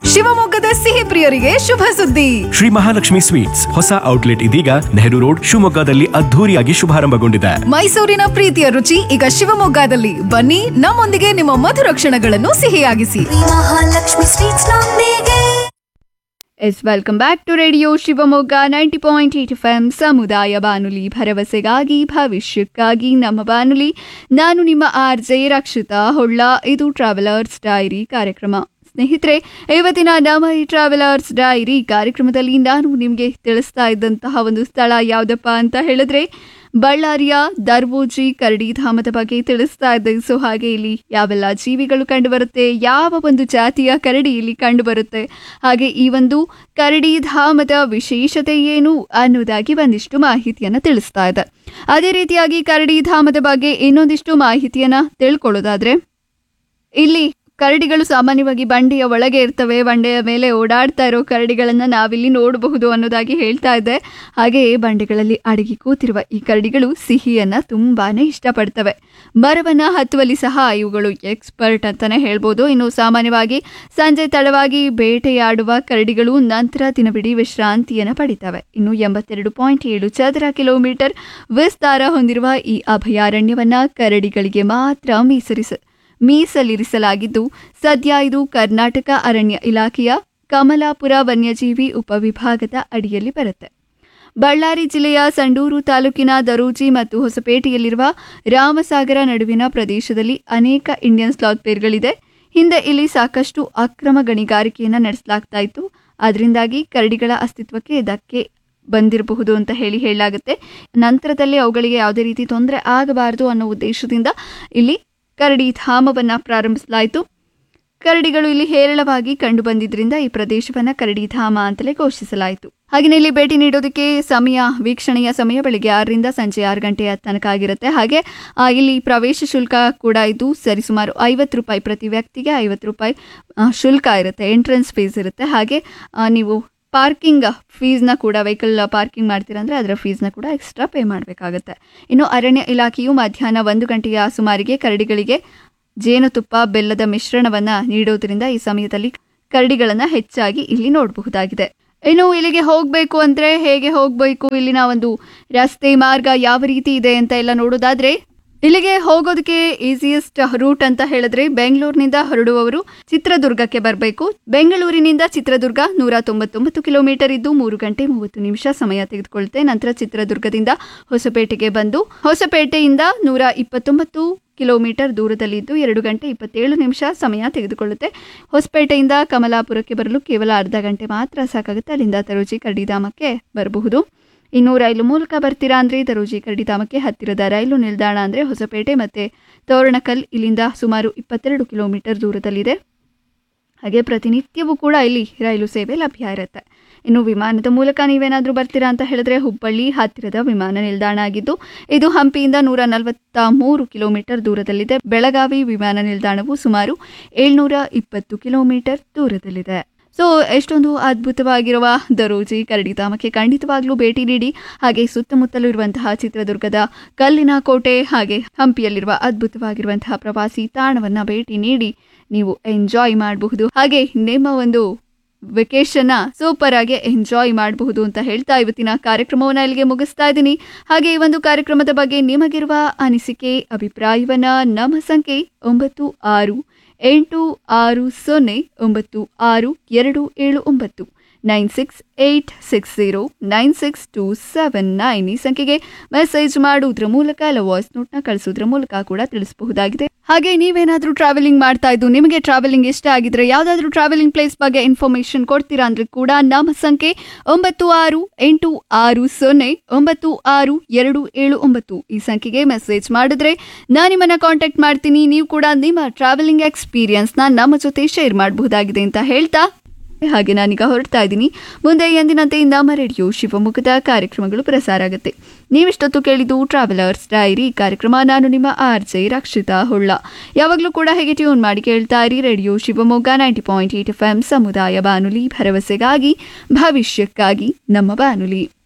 ಶಿವಮೊಗ್ಗದ ಸಿಹಿ ಪ್ರಿಯರಿಗೆ ಶುಭ ಸುದ್ದಿ ಶ್ರೀ ಮಹಾಲಕ್ಷ್ಮಿ ಸ್ವೀಟ್ಸ್ ಹೊಸ ಔಟ್ಲೆಟ್ ಇದೀಗ ನೆಹರು ರೋಡ್ ಶಿವಮೊಗ್ಗದಲ್ಲಿ ಅದ್ಧೂರಿಯಾಗಿ ಶುಭಾರಂಭಗೊಂಡಿದೆ ಮೈಸೂರಿನ ಪ್ರೀತಿಯ ರುಚಿ ಈಗ ಶಿವಮೊಗ್ಗದಲ್ಲಿ ಬನ್ನಿ ನಮ್ಮೊಂದಿಗೆ ನಿಮ್ಮ ಮಧುರ ಕ್ಷಣಗಳನ್ನು ಸಿಹಿಯಾಗಿಸಿ ಮಹಾಲಕ್ಷ್ಮಿ ಸ್ವೀಟ್ಸ್ ನೊಂದಿಗೆ yes welcome back to radio Shivamogga ninety point eight F M ಸಮುದಾಯ ಬಾನುಲಿ ಭರವಸೆಗಾಗಿ ಭವಿಷ್ಯಕ್ಕಾಗಿ ನಮ್ಮ ಬಾನುಲಿ ನಾನು ನಿಮ್ಮ ಆರ್ ಜೆ ರಕ್ಷಿತಾ ಹೊಳ್ಳ ಇದು ಟ್ರಾವೆಲರ್ಸ್ ಡೈರಿ ಕಾರ್ಯಕ್ರಮ ಸ್ನೇಹಿತರೆ ಇವತ್ತಿನ ನಮ್ಮ ಈ ಟ್ರಾವೆಲರ್ಸ್ ಡೈರಿ ಕಾರ್ಯಕ್ರಮದಲ್ಲಿ ನಾನು ನಿಮಗೆ ತಿಳಿಸ್ತಾ ಇದ್ದಂತಹ ಒಂದು ಸ್ಥಳ ಯಾವುದಪ್ಪ ಅಂತ ಹೇಳಿದ್ರೆ ಬಳ್ಳಾರಿಯ ದರ್ವೋಜಿ ಕರಡಿಧಾಮದ ಬಗ್ಗೆ ತಿಳಿಸ್ತಾ ಇದ್ದೆ ಸೊ ಹಾಗೆ ಇಲ್ಲಿ ಯಾವೆಲ್ಲ ಜೀವಿಗಳು ಕಂಡುಬರುತ್ತೆ ಯಾವ ಒಂದು ಜಾತಿಯ ಕರಡಿ ಇಲ್ಲಿ ಕಂಡುಬರುತ್ತೆ ಹಾಗೆ ಈ ಒಂದು ಕರಡಿಧಾಮದ ವಿಶೇಷತೆ ಏನು ಅನ್ನೋದಾಗಿ ಒಂದಿಷ್ಟು ಮಾಹಿತಿಯನ್ನು ತಿಳಿಸ್ತಾ ಇದೆ ಅದೇ ರೀತಿಯಾಗಿ ಕರಡಿಧಾಮದ ಬಗ್ಗೆ ಇನ್ನೊಂದಿಷ್ಟು ಮಾಹಿತಿಯನ್ನ ತಿಳ್ಕೊಳ್ಳೋದಾದ್ರೆ ಇಲ್ಲಿ ಕರಡಿಗಳು ಸಾಮಾನ್ಯವಾಗಿ ಬಂಡೆಯ ಒಳಗೆ ಇರ್ತವೆ ಬಂಡೆಯ ಮೇಲೆ ಓಡಾಡ್ತಾ ಇರೋ ಕರಡಿಗಳನ್ನು ನಾವಿಲ್ಲಿ ನೋಡಬಹುದು ಅನ್ನೋದಾಗಿ ಹೇಳ್ತಾ ಇದ್ದೆ ಹಾಗೆ ಬಂಡೆಗಳಲ್ಲಿ ಅಡಗಿ ಕೂತಿರುವ ಈ ಕರಡಿಗಳು ಸಿಹಿಯನ್ನ ತುಂಬಾನೇ ಇಷ್ಟಪಡ್ತವೆ ಮರವನ್ನ ಹತ್ತುವಲ್ಲಿ ಸಹ ಇವುಗಳು ಎಕ್ಸ್ಪರ್ಟ್ ಅಂತಾನೆ ಹೇಳ್ಬೋದು ಇನ್ನು ಸಾಮಾನ್ಯವಾಗಿ ಸಂಜೆ ತಡವಾಗಿ ಬೇಟೆಯಾಡುವ ಕರಡಿಗಳು ನಂತರ ದಿನವಿಡೀ ವಿಶ್ರಾಂತಿಯನ್ನು ಪಡಿತವೆ ಇನ್ನು ಎಂಬತ್ತೆರಡು ಪಾಯಿಂಟ್ ಏಳು ಚದರ ಕಿಲೋಮೀಟರ್ ವಿಸ್ತಾರ ಹೊಂದಿರುವ ಈ ಅಭಯಾರಣ್ಯವನ್ನ ಕರಡಿಗಳಿಗೆ ಮಾತ್ರ ಮೀಸಲಿಸ ಮೀಸಲಿರಿಸಲಾಗಿದ್ದು ಸದ್ಯ ಇದು ಕರ್ನಾಟಕ ಅರಣ್ಯ ಇಲಾಖೆಯ ಕಮಲಾಪುರ ವನ್ಯಜೀವಿ ಉಪವಿಭಾಗದ ಅಡಿಯಲ್ಲಿ ಬರುತ್ತೆ ಬಳ್ಳಾರಿ ಜಿಲ್ಲೆಯ ಸಂಡೂರು ತಾಲೂಕಿನ ದರೂಜಿ ಮತ್ತು ಹೊಸಪೇಟೆಯಲ್ಲಿರುವ ರಾಮಸಾಗರ ನಡುವಿನ ಪ್ರದೇಶದಲ್ಲಿ ಅನೇಕ ಇಂಡಿಯನ್ ಸ್ಲಾತ್ ಪೇರ್ಗಳಿದೆ ಹಿಂದೆ ಇಲ್ಲಿ ಸಾಕಷ್ಟು ಅಕ್ರಮ ಗಣಿಗಾರಿಕೆಯನ್ನು ನಡೆಸಲಾಗ್ತಾ ಇತ್ತು ಅದರಿಂದಾಗಿ ಕರಡಿಗಳ ಅಸ್ತಿತ್ವಕ್ಕೆ ಧಕ್ಕೆ ಬಂದಿರಬಹುದು ಅಂತ ಹೇಳಿ ಹೇಳಲಾಗುತ್ತೆ ನಂತರದಲ್ಲಿ ಅವುಗಳಿಗೆ ಯಾವುದೇ ರೀತಿ ತೊಂದರೆ ಆಗಬಾರದು ಅನ್ನೋ ಉದ್ದೇಶದಿಂದ ಇಲ್ಲಿ ಕರಡಿ ಧಾಮವನ್ನು ಪ್ರಾರಂಭಿಸಲಾಯಿತು ಕರಡಿಗಳು ಇಲ್ಲಿ ಹೇರಳವಾಗಿ ಕಂಡು ಬಂದಿದ್ರಿಂದ ಈ ಪ್ರದೇಶವನ್ನ ಕರಡಿ ಧಾಮ ಅಂತಲೇ ಘೋಷಿಸಲಾಯಿತು ಹಾಗೆಯೇ ಇಲ್ಲಿ ಭೇಟಿ ನೀಡೋದಕ್ಕೆ ಸಮಯ ವೀಕ್ಷಣೆಯ ಸಮಯ ಬೆಳಿಗ್ಗೆ ಆರರಿಂದ ಸಂಜೆ ಆರು ಗಂಟೆಯ ತನಕ ಆಗಿರುತ್ತೆ ಹಾಗೆ ಆ, ಇಲ್ಲಿ ಪ್ರವೇಶ ಶುಲ್ಕ ಕೂಡ ಇದು ಸರಿಸುಮಾರು ಐವತ್ತು ರೂಪಾಯಿ ಪ್ರತಿ ವ್ಯಕ್ತಿಗೆ ಐವತ್ತು ರೂಪಾಯಿ ಆ, ಶುಲ್ಕ ಇರುತ್ತೆ ಎಂಟ್ರೆನ್ಸ್ ಫೀಸ್ ಇರುತ್ತೆ ಹಾಗೆ ಆ, ನೀವು ಪಾರ್ಕಿಂಗ್ ಫೀಸ್ನ ಕೂಡ ವೆಹಿಕಲ್ ಪಾರ್ಕಿಂಗ್ ಮಾಡ್ತೀರಾ ಅಂದರೆ ಅದರ ಫೀಸ್ನ ಕೂಡ ಎಕ್ಸ್ಟ್ರಾ ಪೇ ಮಾಡಬೇಕಾಗುತ್ತೆ ಇನ್ನು ಅರಣ್ಯ ಇಲಾಖೆಯು ಮಧ್ಯಾಹ್ನ ಒಂದು ಗಂಟೆಯ ಸುಮಾರಿಗೆ ಕರಡಿಗಳಿಗೆ ಜೇನುತುಪ್ಪ ಬೆಲ್ಲದ ಮಿಶ್ರಣವನ್ನ ನೀಡೋದ್ರಿಂದ ಈ ಸಮಯದಲ್ಲಿ ಕರಡಿಗಳನ್ನ ಹೆಚ್ಚಾಗಿ ಇಲ್ಲಿ ನೋಡಬಹುದಾಗಿದೆ ಇನ್ನು ಇಲ್ಲಿಗೆ ಹೋಗಬೇಕು ಅಂದ್ರೆ ಹೇಗೆ ಹೋಗಬೇಕು ಇಲ್ಲಿನ ಒಂದು ರಸ್ತೆ ಮಾರ್ಗ ಯಾವ ರೀತಿ ಇದೆ ಅಂತ ಎಲ್ಲ ನೋಡೋದಾದ್ರೆ ಇಲ್ಲಿಗೆ ಹೋಗೋದಕ್ಕೆ ಈಸಿಯೆಸ್ಟ್ ರೂಟ್ ಅಂತ ಹೇಳಿದ್ರೆ ಬೆಂಗಳೂರಿನಿಂದ ಹೊರಡುವವರು ಚಿತ್ರದುರ್ಗಕ್ಕೆ ಬರಬೇಕು ಬೆಂಗಳೂರಿನಿಂದ ಚಿತ್ರದುರ್ಗ ನೂರ ತೊಂಬತ್ತೊಂಬತ್ತು ಕಿಲೋಮೀಟರ್ ಇದ್ದು ಮೂರು ಗಂಟೆ ಮೂವತ್ತು ನಿಮಿಷ ಸಮಯ ತೆಗೆದುಕೊಳ್ಳುತ್ತೆ ನಂತರ ಚಿತ್ರದುರ್ಗದಿಂದ ಹೊಸಪೇಟೆಗೆ ಬಂದು ಹೊಸಪೇಟೆಯಿಂದ ನೂರ ಇಪ್ಪತ್ತೊಂಬತ್ತು ಕಿಲೋಮೀಟರ್ ದೂರದಲ್ಲಿದ್ದು ಎರಡು ಗಂಟೆ ಇಪ್ಪತ್ತೇಳು ನಿಮಿಷ ಸಮಯ ತೆಗೆದುಕೊಳ್ಳುತ್ತೆ ಹೊಸಪೇಟೆಯಿಂದ ಕಮಲಾಪುರಕ್ಕೆ ಬರಲು ಕೇವಲ ಅರ್ಧ ಗಂಟೆ ಮಾತ್ರ ಸಾಕಾಗುತ್ತೆ ಅಲ್ಲಿಂದ ತರೋಜಿ ಕರಡಿಧಾಮಕ್ಕೆ ಬರಬಹುದು ಇನ್ನು ರೈಲು ಮೂಲಕ ಬರ್ತೀರಾ ಅಂದರೆ ತರೋಜಿ ಕರಡಿಧಾಮಕ್ಕೆ ಹತ್ತಿರದ ರೈಲು ನಿಲ್ದಾಣ ಅಂದರೆ ಹೊಸಪೇಟೆ ಮತ್ತು ತೋರಣಕಲ್ ಇಲ್ಲಿಂದ ಸುಮಾರು ಇಪ್ಪತ್ತೆರಡು ಕಿಲೋಮೀಟರ್ ದೂರದಲ್ಲಿದೆ ಹಾಗೆ ಪ್ರತಿನಿತ್ಯವೂ ಕೂಡ ಇಲ್ಲಿ ರೈಲು ಸೇವೆ ಲಭ್ಯ ಇರುತ್ತೆ ಇನ್ನು ವಿಮಾನದ ಮೂಲಕ ನೀವೇನಾದರೂ ಬರ್ತೀರಾ ಅಂತ ಹೇಳಿದ್ರೆ ಹುಬ್ಬಳ್ಳಿ ಹತ್ತಿರದ ವಿಮಾನ ನಿಲ್ದಾಣ ಆಗಿದ್ದು ಇದು ಹಂಪಿಯಿಂದ ನೂರ ನಲವತ್ತ ಮೂರು ಕಿಲೋಮೀಟರ್ ದೂರದಲ್ಲಿದೆ ಬೆಳಗಾವಿ ವಿಮಾನ ನಿಲ್ದಾಣವು ಸುಮಾರು ಏಳ್ನೂರ ಇಪ್ಪತ್ತು ಕಿಲೋಮೀಟರ್ ದೂರದಲ್ಲಿದೆ ಸೊ ಎಷ್ಟೊಂದು ಅದ್ಭುತವಾಗಿರುವ ದರೋಜಿ ಕರಡಿಧಾಮಕ್ಕೆ ಖಂಡಿತವಾಗ್ಲೂ ಭೇಟಿ ನೀಡಿ ಹಾಗೆ ಸುತ್ತಮುತ್ತಲೂ ಇರುವಂತಹ ಚಿತ್ರದುರ್ಗದ ಕಲ್ಲಿನ ಕೋಟೆ ಹಾಗೆ ಹಂಪಿಯಲ್ಲಿರುವ ಅದ್ಭುತವಾಗಿರುವಂತಹ ಪ್ರವಾಸಿ ತಾಣವನ್ನ ಭೇಟಿ ನೀಡಿ ನೀವು ಎಂಜಾಯ್ ಮಾಡಬಹುದು ಹಾಗೆ ನಿಮ್ಮ ಒಂದು ವೆಕೇಶನ್ನ ಸೂಪರ್ ಆಗಿ ಎಂಜಾಯ್ ಮಾಡಬಹುದು ಅಂತ ಹೇಳ್ತಾ ಇವತ್ತಿನ ಕಾರ್ಯಕ್ರಮವನ್ನು ಇಲ್ಲಿಗೆ ಮುಗಿಸ್ತಾ ಇದ್ದೀನಿ ಹಾಗೆ ಈ ಒಂದು ಕಾರ್ಯಕ್ರಮದ ಬಗ್ಗೆ ನಿಮಗಿರುವ ಅನಿಸಿಕೆ ಅಭಿಪ್ರಾಯವನ್ನ ನಮ್ಮ ಸಂಖ್ಯೆ ಒಂಬತ್ತು ಆರು ಎಂಟು ಆರು ಸೊನ್ನೆ ಒಂಬತ್ತು ಆರು ಎರಡು ಏಳು ಒಂಬತ್ತು nine six eight six zero nine six two seven nine ಈ ಸಂಖ್ಯೆಗೆ ಮೆಸೇಜ್ ಮಾಡುವುದರ ಮೂಲಕ ಇಲ್ಲ ವಾಯ್ಸ್ ನೋಟ್ನ ಕಳಿಸೋದ್ರ ಮೂಲಕ ಕೂಡ ತಿಳಿಸಬಹುದಾಗಿದೆ ಹಾಗೆ ನೀವೇನಾದರೂ ಟ್ರಾವೆಲಿಂಗ್ ಮಾಡ್ತಾ ಇದ್ದು ನಿಮಗೆ ಟ್ರಾವೆಲಿಂಗ್ ಇಷ್ಟ ಆಗಿದ್ರೆ ಯಾವುದಾದ್ರೂ ಟ್ರಾವೆಲಿಂಗ್ ಪ್ಲೇಸ್ ಬಗ್ಗೆ ಇನ್ಫಾರ್ಮೇಶನ್ ಕೊಡ್ತೀರಾ ಅಂದ್ರೆ ಕೂಡ ನಮ್ಮ ಸಂಖ್ಯೆ ಒಂಬತ್ತು ಆರು ಎಂಟು ಆರು ಸೊನ್ನೆ ಒಂಬತ್ತು ಆರು ಎರಡು ಏಳು ಒಂಬತ್ತು ಈ ಸಂಖ್ಯೆಗೆ ಮೆಸೇಜ್ ಮಾಡಿದ್ರೆ ನಾನು ನಿಮ್ಮನ್ನ ಕಾಂಟ್ಯಾಕ್ಟ್ ಮಾಡ್ತೀನಿ ನೀವು ಕೂಡ ನಿಮ್ಮ ಟ್ರಾವೆಲಿಂಗ್ ಎಕ್ಸ್ಪೀರಿಯನ್ಸ್ನ ನಮ್ಮ ಜೊತೆ ಶೇರ್ ಮಾಡಬಹುದಾಗಿದೆ ಅಂತ ಹೇಳ್ತಾ ಹಾಗೆ ನಾನೀಗ ಹೊರಡ್ತಾ ಇದ್ದೀನಿ ಮುಂದೆ ಎಂದಿನಂತೆ ನಮ್ಮ ರೇಡಿಯೋ ಶಿವಮೊಗ್ಗದ ಕಾರ್ಯಕ್ರಮಗಳು ಪ್ರಸಾರ ಆಗುತ್ತೆ ನೀವಿಷ್ಟೊತ್ತು ಕೇಳಿದ್ದು ಟ್ರಾವೆಲರ್ಸ್ ಡೈರಿ ಕಾರ್ಯಕ್ರಮ ನಾನು ನಿಮ್ಮ ಆರ್ ಜೆ ರಕ್ಷಿತಾ ಹೊಳ್ಳ ಯಾವಾಗಲೂ ಕೂಡ ಹೇಗೆ ಟ್ಯೂನ್ ಮಾಡಿ ಕೇಳ್ತಾ ಇರಿ radio Shivamogga ninety point eight F M ಸಮುದಾಯ ಬಾನುಲಿ ಭರವಸೆಗಾಗಿ ಭವಿಷ್ಯಕ್ಕಾಗಿ ನಮ್ಮ ಬಾನುಲಿ